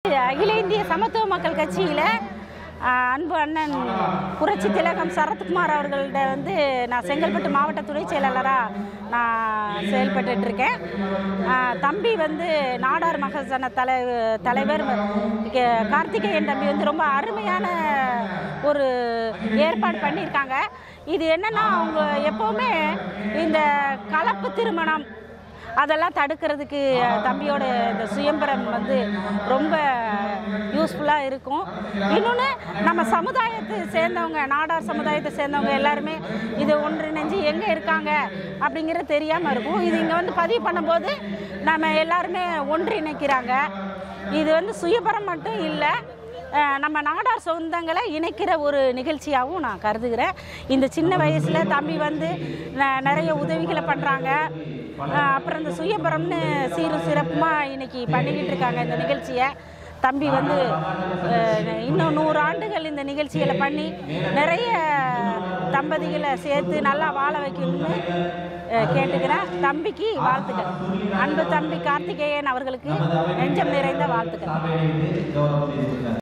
அகில இந்திய சமத்துவ மக்கள் கட்சியில் அன்பு அண்ணன் புரட்சி திலகம் சரத்குமார் அவர்கள்ட்ட வந்து நான் செங்கல்பட்டு மாவட்ட துணை செயலாளராக நான் செயல்பட்டுட்டு இருக்கேன் ஆ, தம்பி வந்து நாடார் மகசன தலை தலைவர் இங்க கார்த்திகேயன் தம்பி வந்து ரொம்ப அருமையான ஒரு ஏற்பாடு பண்ணியிருக்காங்க இது என்னன்னா அவங்க எப்போவுமே இந்த கலப்பு திருமணம் அதெல்லாம் தடுக்கிறதுக்கு தம்பியோட இந்த சுயம்பரம் வந்து ரொம்ப யூஸ்ஃபுல்லாக இருக்கும் இன்னொன்று நம்ம சமுதாயத்தை சேர்ந்தவங்க நாடார் சமுதாயத்தை சேர்ந்தவங்க எல்லாருமே இது ஒன்றிணைஞ்சு எங்கே இருக்காங்க அப்படிங்கிறது தெரியாமல் இருக்கும் இது இங்கே வந்து பதிவு பண்ணும்போது நம்ம எல்லாருமே ஒன்றிணைக்கிறாங்க இது வந்து சுயபரம் மட்டும் இல்லை அஹ் நம்ம நாடார் சொந்தங்களை இணைக்கிற ஒரு நிகழ்ச்சியாகவும் நான் கருதுகிறேன் இந்த சின்ன வயசில் தம்பி வந்து ந- நிறைய உதவிகளை பண்ணுறாங்க அப்புறம் இந்த சுயபரம்னு சீரும் சிறப்புமாக இன்னைக்கு பண்ணிக்கிட்டு இருக்காங்க இந்த நிகழ்ச்சியை தம்பி வந்து அஹ், இன்னும் நூறு ஆண்டுகள் இந்த நிகழ்ச்சிகளை பண்ணி நிறைய தம்பதிகளை சேர்த்து நல்லா வாழ வைக்கணும்னு அஹ், கேட்டுக்கிறேன் தம்பிக்கு வாழ்த்துக்கள் அன்பு தம்பி கார்த்திகேயன் அவர்களுக்கு நெஞ்சம் நிறைந்த வாழ்த்துக்கள்